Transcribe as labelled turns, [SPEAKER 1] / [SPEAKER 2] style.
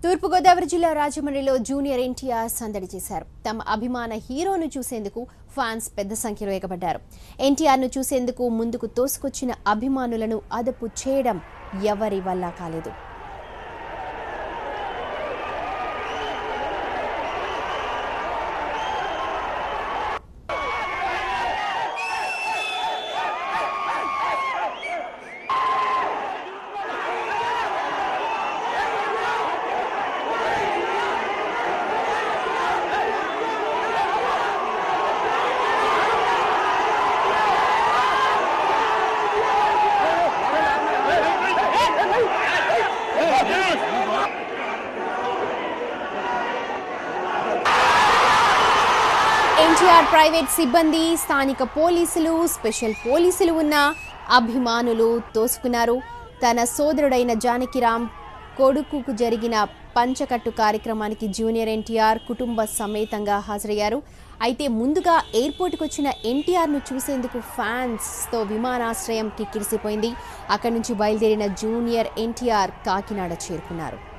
[SPEAKER 1] తూర్పుగోదావరి జిల్లా రాజమండ్రిలో జూనియర్ ఎన్టీఆర్ సందడి చేశారు తమ అభిమాన హీరోను చూసేందుకు ఫ్యాన్స్ పెద్ద సంఖ్యలో ఎగబడ్డారు ఎన్టీఆర్ను చూసేందుకు ముందుకు తోసుకొచ్చిన అభిమానులను అదుపు చేయడం ఎవరి వల్ల కాలేదు ఎన్టీఆర్ ప్రైవేట్ సిబ్బంది స్థానిక పోలీసులు స్పెషల్ పోలీసులు ఉన్న అభిమానులు తోసుకున్నారు తన సోదరుడైన జానకిరామ్ కొడుకుకు జరిగిన పంచకట్టు కార్యక్రమానికి జూనియర్ ఎన్టీఆర్ కుటుంబ సమేతంగా హాజరయ్యారు అయితే ముందుగా ఎయిర్పోర్ట్కి వచ్చిన ఎన్టీఆర్ను చూసేందుకు ఫ్యాన్స్తో విమానాశ్రయం కిక్కిరిసిపోయింది అక్కడి నుంచి బయలుదేరిన జూనియర్ ఎన్టీఆర్ కాకినాడ చేరుకున్నారు